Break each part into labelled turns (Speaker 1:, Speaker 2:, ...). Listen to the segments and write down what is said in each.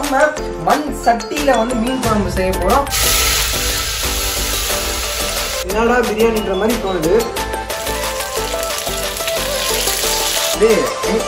Speaker 1: நம்ம மண் சட்டியில வந்து மீன் குழம்பு செய்ய போறோம் என்னடா பிரியாணின்ற மாதிரி தோணுது டேய், நீ-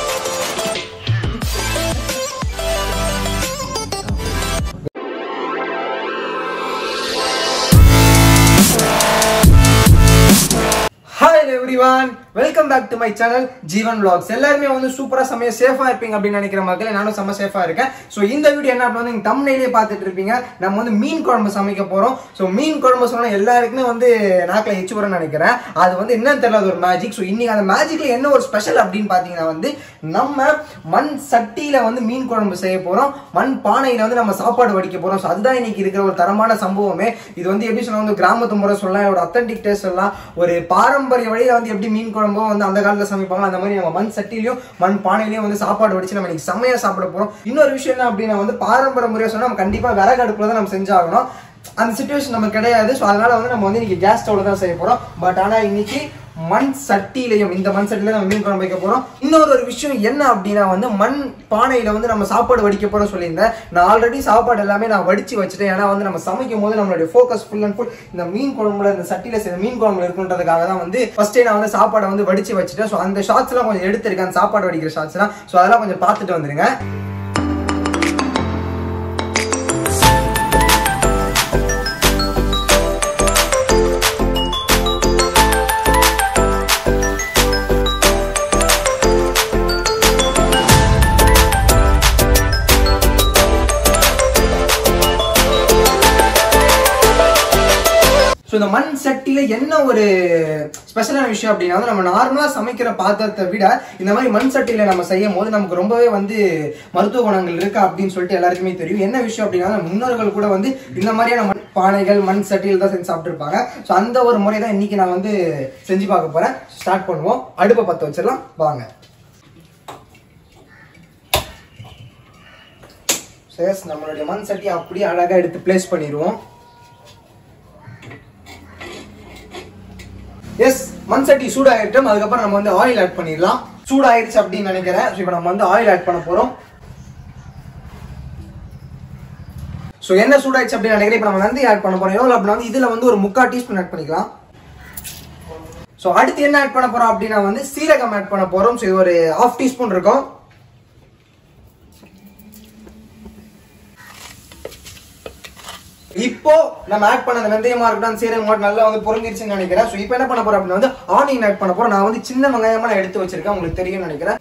Speaker 1: hi everyone welcome back to my channel Jeevan vlogs எல்லாருமே வந்து சூப்பரா செமையா சேஃபா இருப்பீங்க அப்படின்னு நினைக்கிற மக்களே நானும் செம்ம சேஃபா இருக்கேன் ஸோ இந்த வீடியோ என்ன அப்படின்னு வந்து தம்னையிலே பார்த்துட்டு இருப்பீங்க நம்ம வந்து மீன் குழம்பு சமைக்க போறோம் ஸோ மீன் குழம்பு சொன்னா எல்லாருக்குமே வந்து நாக்கில் எச்சு வரும்னு நினைக்கிறேன் அது வந்து என்னன்னு தெரியல அது ஒரு மேஜிக் ஸோ இன்னைக்கு அந்த மேஜிக்ல என்ன ஒரு ஸ்பெஷல் அப்படின்னு பார்த்தீங்கன்னா வந்து நம்ம மண் சட்டியில வந்து மீன் குழம்பு செய்ய போறோம் மண் பானையில வந்து நம்ம சாப்பாடு வடிக்க போறோம் ஸோ அதுதான் இன்னைக்கு இருக்கிற ஒரு தரமான சம்பவமே இது வந்து எப்படி சொன்னா வந்து கிராமத்து முறை சொல்லலாம் ஒரு அத்தன்டிக் டேஸ்ட் சொல்லலாம் ஒரு பாரம்பரிய வழியில வந்து எப்படி மீன் குழம்போ வந்து அந்த காலத்துல சமைப்பாங்க அந்த மாதிரி நம்ம மண் சட்டிலையும் மண் பானையிலையும் வந்து சாப்பாடு வடிச்சு நம்ம இன்னைக்கு செம்மையா சாப்பிட போறோம் இன்னொரு விஷயம் என்ன அப்படின்னா வந்து பாரம்பரிய முறையை சொன்னா நம்ம கண்டிப்பா விறகு அடுப்புல தான் நம்ம செஞ்சாகணும் அந்த சுச்சுவேஷன் நமக்கு கிடையாது ஸோ அதனால வந்து நம்ம வந்து இன்னைக்கு கேஸ் ஸ்டவ்ல தான் செய்ய போறோம் பட் ஆனா இன்னைக்கு மண் சட்டியிலையும் இந்த மண் சட்டியில நம்ம மீன் குழம்பு வைக்க போறோம் இன்னொரு ஒரு விஷயம் என்ன அப்படின்னா வந்து மண் பானையில வந்து நம்ம சாப்பாடு வடிக்க போறோம் சொல்லியிருந்தேன் நான் ஆல்ரெடி சாப்பாடு எல்லாமே நான் வடிச்சு வச்சுட்டேன் ஏன்னா வந்து நம்ம சமைக்கும் போது நம்மளுடைய ஃபோக்கஸ் ஃபுல் அண்ட் ஃபுல் இந்த மீன் குழம்புல இந்த சட்டியில செய்த மீன் குழம்புல இருக்குன்றதுக்காக தான் வந்து ஃபர்ஸ்டே நான் வந்து சாப்பாடை வந்து வடிச்சு வச்சுட்டேன் ஸோ அந்த ஷார்ட்ஸ் எல்லாம் கொஞ்சம் எடுத்திருக்கேன் அந்த சாப்பாடு வடிக்கிற ஷார்ட்ஸ் எல்லாம் ஸோ அதெல்லாம் கொஞ்சம் பார்த்துட்டு வந்துருங்க ஸோ இந்த மண் சட்டியில என்ன ஒரு ஸ்பெஷலான விஷயம் அப்படின்னா வந்து நம்ம நார்மலா சமைக்கிற பாத்திரத்தை விட இந்த மாதிரி மண் சட்டியில நம்ம செய்யும் போது நமக்கு ரொம்பவே வந்து மருத்துவ குணங்கள் இருக்கு அப்படின்னு சொல்லிட்டு எல்லாருக்குமே தெரியும் என்ன விஷயம் அப்படின்னா நம்ம முன்னோர்கள் கூட வந்து இந்த மாதிரியான மண் பானைகள் மண் சட்டியில் தான் செஞ்சு சாப்பிட்டுருப்பாங்க ஸோ அந்த ஒரு முறை தான் இன்னைக்கு நான் வந்து செஞ்சு பார்க்க போறேன் ஸ்டார்ட் பண்ணுவோம் அடுப்பை பற்ற வச்சிடலாம் வாங்க சேஸ் நம்மளுடைய மண் சட்டி அப்படியே அழகா எடுத்து பிளேஸ் பண்ணிடுவோம் எஸ் மண் சட்டி சூடாயிட்டும் அதுக்கப்புறம் நம்ம வந்து ஆயில் ஆட் பண்ணிடலாம் சூடாயிருச்சு அப்படின்னு நினைக்கிறேன் ஸோ இப்போ நம்ம வந்து ஆயில் ஆட் பண்ண போறோம் ஸோ என்ன சூடாயிடுச்சு அப்படின்னு நினைக்கிறேன் இப்போ நம்ம நந்தி ஆட் பண்ண போறோம் எவ்வளோ அப்படின்னா வந்து இதுல வந்து ஒரு முக்கால் டீஸ்பூன் ஆட் பண்ணிக்கலாம் ஸோ அடுத்து என்ன ஆட் பண்ண போறோம் அப்படின்னா வந்து சீரகம் ஆட் பண்ண போறோம் ஸோ இது ஒரு ஹாஃப் டீஸ்பூன் இருக்கும் இப்போ நம்ம ஆட் பண்ண அந்த வெந்தயமா இருக்கட்டும் சீரகம் மட்டும் நல்லா வந்து பொருந்திருச்சுன்னு நினைக்கிறேன் ஸோ இப்போ என்ன பண்ண போறோம் அப்படின்னா வந்து ஆனியன் ஆட் பண்ண போறோம் நான் வந்து சின்ன வெங்காயமா நான் எடுத்து வச்சிருக்கேன் உங்களுக்கு தெரியும்னு நினைக்கிறேன்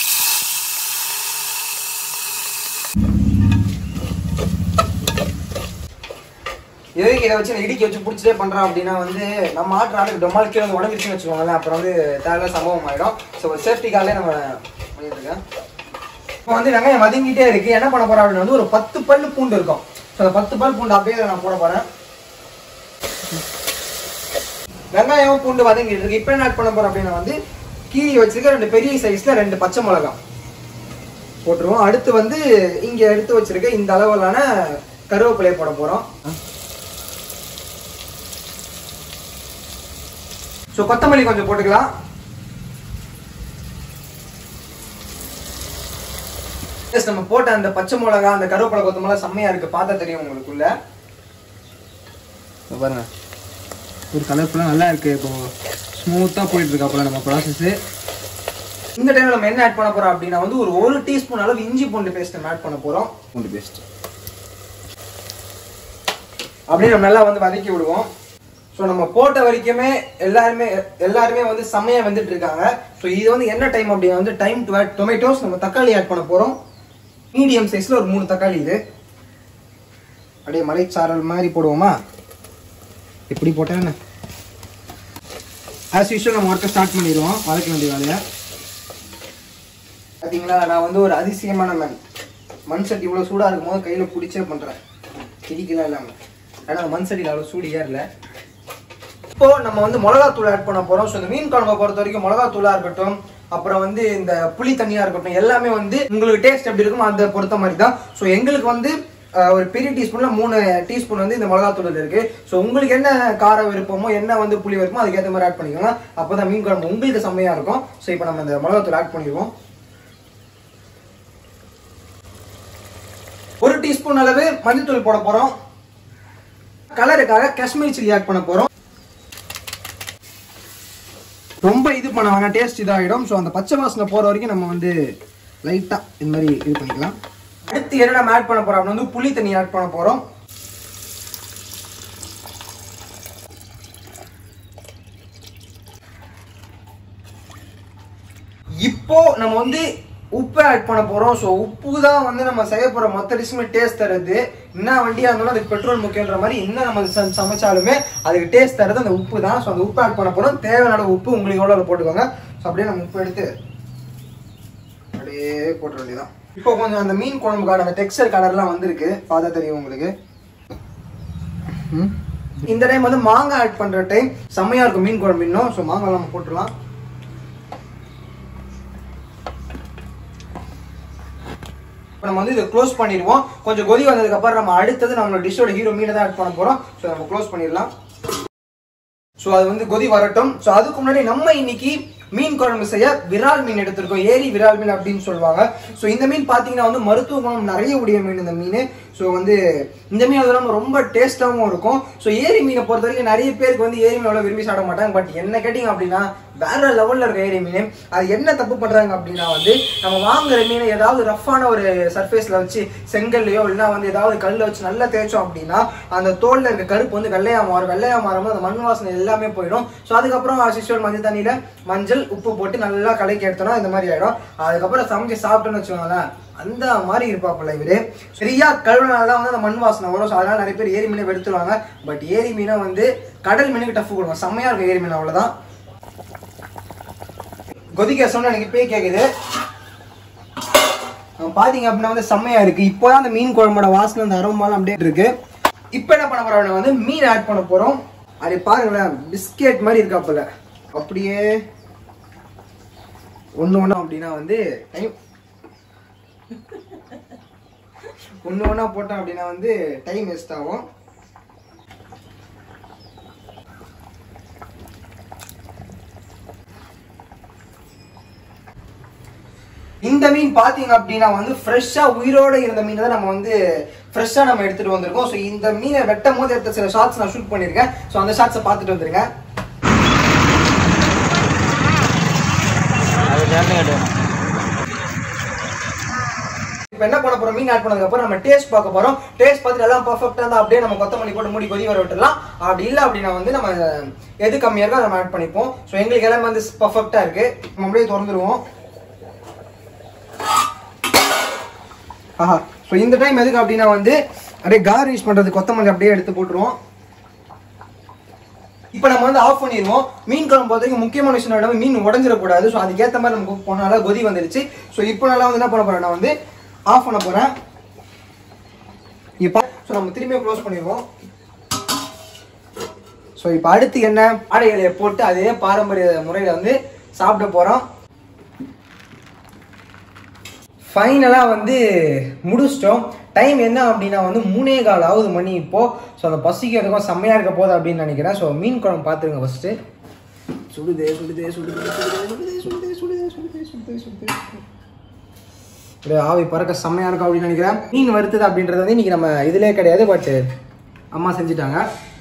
Speaker 1: எதுக்கு இதை வச்சு நான் இடிக்க வச்சு பிடிச்சிட்டே பண்றேன் அப்படின்னா வந்து நம்ம ஆட்டுற ஆளுக்கு டொமால் கீழே வந்து உடஞ்சிருச்சுன்னு வச்சுக்கோங்களேன் அப்புறம் வந்து தேவையில்ல சம்பவம் ஆயிடும் ஸோ ஒரு சேஃப்டிக்காலே நம்ம பண்ணிட்டு இருக்கேன் இப்போ வந்து வெங்காயம் வதங்கிட்டே இருக்கு என்ன பண்ண போறோம் அப்படின்னா வந்து ஒரு பத்து பல்லு பூண்டு இருக்கும் ஸோ அந்த பத்து பல் பூண்டு அப்படியே நான் போட போறேன் வெங்காயம் பூண்டு வதங்கிட்டு இருக்கு இப்போ என்ன ஆட் பண்ண போறோம் அப்படின்னா வந்து கீரி வச்சிருக்க ரெண்டு பெரிய சைஸ்ல ரெண்டு பச்சை மிளகாய் போட்டுருவோம் அடுத்து வந்து இங்க எடுத்து வச்சிருக்க இந்த அளவிலான கருவேப்பிலையை போட போறோம் ஸோ கொத்தமல்லி கொஞ்சம் போட்டுக்கலாம் Yes, நம்ம போட்ட அந்த பச்சை மிளகா அந்த கருவேப்பிலை கொத்தமல்லி செம்மையா இருக்கு பார்த்தா தெரியும் உங்களுக்குள்ள இப்ப பாருங்க ஒரு கலர்ஃபுல்லாக நல்லா இருக்கு இப்போ ஸ்மூத்தாக போயிட்டு இருக்கு அப்புறம் நம்ம ப்ராசஸ் இந்த டைம்ல நம்ம என்ன ஆட் பண்ண போறோம் அப்படின்னா வந்து ஒரு ஒரு டீஸ்பூன் அளவு இஞ்சி பூண்டு பேஸ்ட் நம்ம ஆட் பண்ண போறோம் பூண்டு பேஸ்ட் அப்படியே நம்ம நல்லா வந்து வதக்கி விடுவோம் ஸோ நம்ம போட்ட வரைக்குமே எல்லாருமே எல்லாருமே வந்து செம்மையா வந்துட்டு இருக்காங்க ஸோ இது வந்து என்ன டைம் அப்படின்னா வந்து டைம் டு ஆட் டொமேட்டோஸ் நம்ம தக்காளி ஆட் பண்ண போறோம் மீடியம் சைஸ்ல ஒரு மூணு தக்காளி இது அப்படியே மலைச்சாரல் மாதிரி போடுவோமா எப்படி போட்டா என்ன ஆஸ் யூஷுவல் நம்ம ஒர்க்கை ஸ்டார்ட் பண்ணிடுவோம் வதக்க வேண்டிய வேலையை பார்த்தீங்களா நான் வந்து ஒரு அதிசயமான மண் மண் சட்டி இவ்வளோ சூடாக இருக்கும் போது கையில் பிடிச்சே பண்ணுறேன் கிடிக்கலாம் இல்லாமல் ஆனால் மண் சட்டியில் அவ்வளோ சூடு ஏறல இப்போ நம்ம வந்து மிளகாத்தூள் ஆட் பண்ண போறோம் ஸோ இந்த மீன் குழம்பை பொறுத்த வரைக்கும் மிளகாத்தூளா இருக்கட்டும் அப்புறம் வந்து இந்த புளி தண்ணியா இருக்கட்டும் எல்லாமே வந்து உங்களுக்கு டேஸ்ட் எப்படி இருக்கும் அதை பொறுத்த மாதிரி தான் ஸோ எங்களுக்கு வந்து அஹ், ஒரு பெரிய டீஸ்பூன்ல மூணு டீஸ்பூன் வந்து இந்த மிளகாத்தூள் இருக்கு ஸோ உங்களுக்கு என்ன கார விருப்பமோ என்ன வந்து புளி விருப்பமோ அதுக்கேற்ற மாதிரி ஆட் பண்ணிக்கோங்க அப்பதான் மீன் குழம்பு உங்களுக்கு செம்மையா இருக்கும் ஸோ இப்போ நம்ம இந்த மிளகாத்தூள் ஆட் பண்ணிடுவோம் ஒரு டீஸ்பூன் அளவு மஞ்சள்தூள் போட போறோம் கலருக்காக காஷ்மீரி சில்லி ஆட் பண்ண போறோம் ரொம்ப இது பண்ண வேணாம் டேஸ்ட் இதாகிடும் ஸோ அந்த பச்சை வாசனை போற வரைக்கும் நம்ம வந்து லைட்டா இந்த மாதிரி இது பண்ணிக்கலாம் அடுத்து என்ன நம்ம ஆட் பண்ண போறோம் அப்படின்னு வந்து புளி தண்ணி ஆட் பண்ண போறோம் இப்போ நம்ம வந்து உப்பு ஆட் பண்ண போறோம் ஸோ உப்பு தான் வந்து நம்ம செய்ய போற மொத்த டிஷ்ஷுமே டேஸ்ட் தருது என்ன வண்டியா இருந்தாலும் அதுக்கு பெட்ரோல் முக்கியன்ற மாதிரி என்ன நம்ம ச- சமைச்சாலுமே அதுக்கு டேஸ்ட் தருது அந்த உப்பு தான் ஸோ அந்த உப்பு ஆட் பண்ண போறோம் தேவையான அளவு உப்பு உங்களுக்கு எவ்வளோ போட்டுக்கோங்க ஸோ அப்படியே நம்ம உப்பு எடுத்து அப்படியே போட்டுற வேண்டியதான் இப்போ கொஞ்சம் அந்த மீன் குழம்புக்கான அந்த டெக்ஸ்டர் கலர்லாம் வந்திருக்கு பார்த்தா தெரியும் உங்களுக்கு ம். இந்த டைம் வந்து மாங்காய் ஆட் பண்ற டைம் செம்மையா இருக்கும் மீன் குழம்பு இன்னும் ஸோ மாங்காய் நம்ம போட்டுடலாம் இப்போ நம்ம வந்து இதை க்ளோஸ் பண்ணிடுவோம் கொஞ்சம் கொதி வந்ததுக்கு அப்புறம் நம்ம அடுத்தது நம்மளோட டிஷ்ஷோட ஹீரோ மீனை தான் ஆட் பண்ண போறோம் ஸோ நம்ம க்ளோஸ் பண்ணிடலாம் ஸோ அது வந்து கொதி வரட்டும் ஸோ அதுக்கு முன்னாடி நம்ம இன்னைக்கு மீன் குழம்பு செய்ய விரால் மீன் எடுத்திருக்கோம் ஏரி விரால் மீன் அப்படின்னு சொல்லுவாங்க ஸோ இந்த மீன் பார்த்தீங்கன்னா வந்து மருத்துவ குணம் நிறைய உடைய மீன் இந்த மீன் ஸோ வந்து இந்த மீன் அது இல்லாமல் ரொம்ப டேஸ்ட்டாகவும் இருக்கும் ஸோ ஏரி மீனை பொறுத்த வரைக்கும் நிறைய பேருக்கு வந்து ஏரி மீன் அவ்வளோ விரும்பி சாப்பிட மாட்டாங்க பட் என்ன கேட்டிங்க அப்படின்னா வேற லெவலில் இருக்க ஏரி மீன் அது என்ன தப்பு பண்ணுறாங்க அப்படின்னா வந்து நம்ம வாங்குற மீனை ஏதாவது ரஃப்பான ஒரு சர்ஃபேஸில் வச்சு செங்கல்லையோ இல்லைன்னா வந்து ஏதாவது கல்லில் வச்சு நல்லா தேய்ச்சோம் அப்படின்னா அந்த தோலில் இருக்க கருப்பு வந்து வெள்ளையா மாறும் வெள்ளையா மாறும்போது அந்த மண் வாசனை எல்லாமே போயிடும் ஸோ அதுக்கப்புறம் சிஸ்டர் மஞ்சள் தண்ணியில் மஞ்சள் உப்பு போட்டு நல்லா கலக்கி எடுத்தோம்னா இந்த மாதிரி ஆயிடும் அதுக்கப்புறம் சமைச்சு சாப்பிட்டோன்னு வச்சுக்கோங்களேன் அந்த மாதிரி இருப்பாப்புல இவரு சரியா கழுவுனால தான் வந்து அந்த மண் வாசனை வரும் ஸோ அதனால நிறைய பேர் ஏரி மீனை எடுத்துருவாங்க பட் ஏரி மீனை வந்து கடல் மீனுக்கு டஃப் கொடுக்கும் செம்மையா இருக்கும் ஏரி மீன் அவ்வளவுதான் கொதிக்க சொன்ன எனக்கு இப்பயே கேக்குது அஹ் பாத்தீங்க அப்படின்னா வந்து செம்மையா இருக்கு இப்போதான் அந்த மீன் குழம்போட வாசனை அந்த அரோமாலாம் அப்படியே இருக்கு இப்போ என்ன பண்ண போறோம் வந்து மீன் ஆட் பண்ண போறோம் அது பாருங்களேன் பிஸ்கெட் மாதிரி இருக்காப்புல அப்படியே ஒண்ணு ஒண்ணா அப்படின்னா வந்து டைம் ஒண்ணு ஒண்ணா போட்டோம் அப்படின்னா வந்து டைம் வேஸ்ட் ஆகும் இந்த மீன் பாத்தீங்க அப்படின்னா வந்து ஃப்ரெஷ்ஷா உயிரோட இருந்த மீன் தான் நம்ம வந்து ஃப்ரெஷ்ஷா நம்ம எடுத்துட்டு வந்திருக்கோம் ஸோ இந்த மீனை வெட்டும் போது எடுத்த சில ஷார்ட்ஸ் நான் ஷூட் பண்ணிருக்கேன் ஸோ அந்த ஷார்ட்ஸை பார்த்துட்டு வந்துருங்க இப்போ என்ன பண்ண போறோம் மீன் ஆட் பண்ணதுக்கு அப்புறம் நம்ம டேஸ்ட் பார்க்க போறோம் டேஸ்ட் பார்த்துட்டு எல்லாம் பர்ஃபெக்டா இருந்தா அப்படியே நம்ம கொத்தமல்லி போட்டு மூடி கொதி வர விட்டுலாம் அப்படி இல்லை அப்படின்னா வந்து நம்ம எது கம்மியா இருக்கோ அதை நம்ம ஆட் பண்ணிப்போம் ஸோ எங்களுக்கு எல்லாமே வந்து பர்ஃபெக்டா இருக்கு நம்ம அப்படியே திறந்துருவோம் ஆஹா ஸோ இந்த டைம் எதுக்கு அப்படின்னா வந்து அப்படியே கார்னிஷ் பண்றது கொத்தமல்லி அப்படியே எடுத்து போட்டுருவோம் இப்போ நம்ம வந்து ஆஃப் பண்ணிடுவோம் மீன் குழம்பு பொறுத்த வரைக்கும் முக்கியமான விஷயம் என்னன்னா மீன் உடஞ்சிடக்கூடாது ஸோ அதுக்கேற்ற மாதிரி நமக்கு போனால கொதி வந்துருச்சு ஸோ இப்போ நல்லா வந்து என்ன பண்ண போறேன் நான் வந்து ஆஃப் பண்ண போறேன் இப்போ ஸோ நம்ம திரும்பியும் க்ளோஸ் பண்ணிடுவோம் ஸோ இப்போ அடுத்து என்ன ஆடை இலையை போட்டு அதே பாரம்பரிய முறையில் வந்து சாப்பிட போகிறோம் ஃபைனலாக வந்து முடிச்சிட்டோம் டைம் என்ன அப்படின்னா வந்து மூணே கால் ஆகுது மணி இப்போ ஸோ அந்த பசிக்கு எதுக்கும் செம்மையாக இருக்க போகுது அப்படின்னு நினைக்கிறேன் ஸோ மீன் குழம்பு பார்த்துருங்க ஃபஸ்ட்டு சுடுதே சுடுதே சுடுதே சுடுதே சுடுதே சுடுதே சுடுதே சுடுதே சுடுதே சுடுதே அப்படியே ஆவி பறக்க செம்மையாக இருக்கும் அப்படின்னு நினைக்கிறேன் மீன் வறுத்தது அப்படின்றது வந்து இன்னைக்கு நம்ம இதிலே கிடையாது பட் அம்மா செஞ்சுட்டாங்க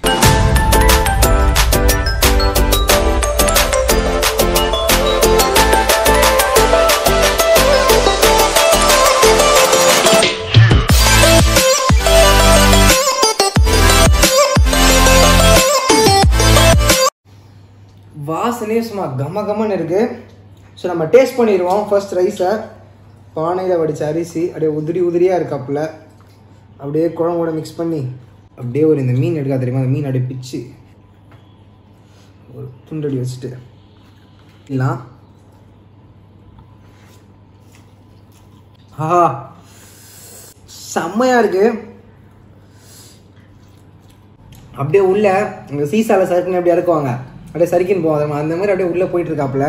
Speaker 1: வாசனையே சும்மா கம கமன்னு இருக்கு ஸோ நம்ம டேஸ்ட் பண்ணிடுவோம் ஃபர்ஸ்ட் ரைஸை பானையில் வடித்த அரிசி அப்படியே உதிரி உதிரியாக இருக்காப்புல அப்படியே குழம்போட மிக்ஸ் பண்ணி அப்படியே ஒரு இந்த மீன் எடுக்கா தெரியுமா அந்த மீன் அப்படியே பிச்சு ஒரு துண்டடி வச்சுட்டு இல்லை ஆஹா செம்மையாக இருக்கு அப்படியே உள்ள இந்த சீசால சறுக்குன்னு அப்படியே இறக்குவாங்க அப்படியே சறுக்கின்னு போவாங்க அந்த மாதிரி அப்படியே உள்ளே போயிட்டு இருக்காப்புல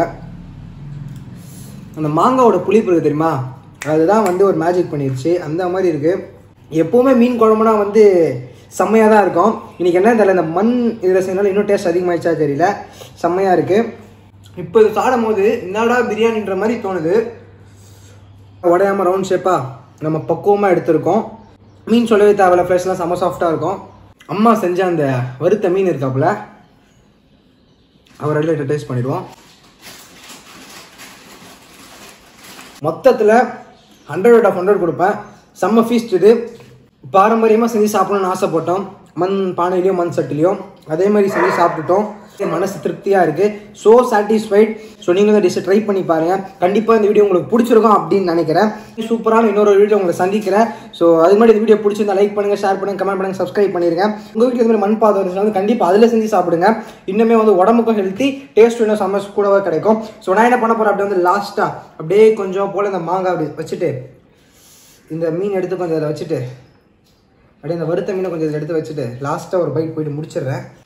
Speaker 1: அந்த மாங்காவோட புளிப்பு இருக்கு தெரியுமா அதுதான் வந்து ஒரு மேஜிக் பண்ணிருச்சு அந்த மாதிரி இருக்கு எப்பவுமே மீன் குழம்புனா வந்து செம்மையாக தான் இருக்கும் இன்னைக்கு என்ன தெரியல இந்த மண் இதில் செய்யனால இன்னும் டேஸ்ட் அதிகமாகிடுச்சா தெரியல செம்மையாக இருக்கு இப்போ இது சாடும் போது என்னடா பிரியாணின்ற மாதிரி தோணுது உடையாம ரவுண்ட் ஷேப்பா நம்ம பக்குவமாக எடுத்திருக்கோம் மீன் சொல்லவே தேவையில்ல ஃப்ரெஷ்லாம் செம்ம சாஃப்டாக இருக்கும் அம்மா செஞ்ச அந்த வறுத்த மீன் இருக்காப்புல அவர் ரெண்டு டேஸ்ட் பண்ணிடுவோம் மொத்தத்தில் ஹண்ட்ரட் அவுட் ஆஃப் ஹண்ட்ரட் கொடுப்பேன் செம்ம ஃபீஸ்ட் இது பாரம்பரியமாக செஞ்சு சாப்பிடணும்னு ஆசைப்பட்டோம் மண் பானையிலையும் மண் சட்டிலையும் அதே மாதிரி செஞ்சு சாப்பிட்டுட்டோம் மனசு திருப்தியாக இருக்குது ஸோ சாட்டிஸ்ஃபைட் ஸோ நீங்களும் இந்த டிஷ்ஷை ட்ரை பண்ணி பாருங்கள் கண்டிப்பாக இந்த வீடியோ உங்களுக்கு பிடிச்சிருக்கும் அப்படின்னு நினைக்கிறேன் சூப்பரான இன்னொரு வீடியோ உங்களை சந்திக்கிறேன் ஸோ அது மாதிரி இந்த வீடியோ பிடிச்சிருந்தா லைக் பண்ணுங்கள் ஷேர் பண்ணுங்கள் கமெண்ட் பண்ணுங்கள் சப்ஸ்கிரைப் பண்ணிருங்க உங்கள் வீட்டில் இந்த மாதிரி மண் பாதம் இருந்துச்சுன்னா வந்து கண்டிப்பாக அதில் செஞ்சு சாப்பிடுங்க இன்னுமே வந்து உடம்புக்கும் ஹெல்த்தி டேஸ்ட் இன்னும் செம்ம கூடவே கிடைக்கும் ஸோ நான் என்ன பண்ண போகிறேன் அப்படியே வந்து லாஸ்ட்டாக அப்படியே கொஞ்சம் போல் இந்த மாங்காய் அப்படி வச்சுட்டு இந்த மீன் எடுத்து கொஞ்சம் இதில் வச்சுட்டு அப்படியே இந்த வறுத்த மீனை கொஞ்சம் இதில் எடுத்து வச்சுட்டு லாஸ்ட்டாக ஒரு பைட் போயிட்டு முடிச்சிடுறேன்